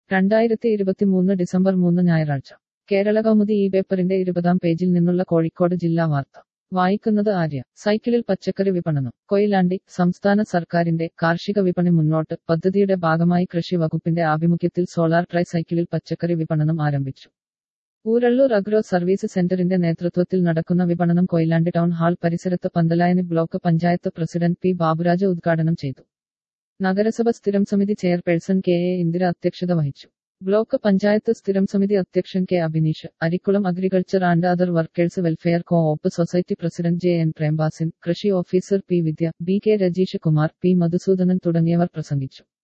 രണ്ടായിരത്തി ഇരുപത്തിമൂന്ന് ഡിസംബർ മൂന്ന് ഞായറാഴ്ച കേരള കൗമുദി ഈ പേപ്പറിന്റെ ഇരുപതാം പേജിൽ നിന്നുള്ള കോഴിക്കോട് ജില്ലാ വാർത്ത വായിക്കുന്നത് ആര്യ സൈക്കിളിൽ പച്ചക്കറി വിപണനം കൊയിലാണ്ടി സംസ്ഥാന സർക്കാരിന്റെ കാർഷിക വിപണി മുന്നോട്ട് പദ്ധതിയുടെ ഭാഗമായി കൃഷി വകുപ്പിന്റെ ആഭിമുഖ്യത്തിൽ സോളാർ ട്രൈ സൈക്കിളിൽ പച്ചക്കറി വിപണനം ആരംഭിച്ചു ഊരള്ളൂർ അഗ്രോ സർവീസ് സെന്ററിന്റെ നേതൃത്വത്തിൽ നടക്കുന്ന വിപണനം കൊയിലാണ്ടി ടൗൺ ഹാൾ പരിസരത്ത് Panthalayani block panchayat president P Baburaj ഉദ്ഘാടനം ചെയ്തു നഗരസഭ സ്ഥിരം സമിതി ചെയർപേഴ്സൺ കെ എ ഇന്ദിര അധ്യക്ഷത വഹിച്ചു ബ്ലോക്ക് പഞ്ചായത്ത് സ്ഥിരം സമിതി അധ്യക്ഷൻ K Abhineesh Arikkulam agriculture and other workers welfare co op society president J N Prembasin കൃഷി officer P Vidya B K Rajeesh Kumar P Madhusoodanan തുടങ്ങിയവർ പ്രസംഗിച്ചു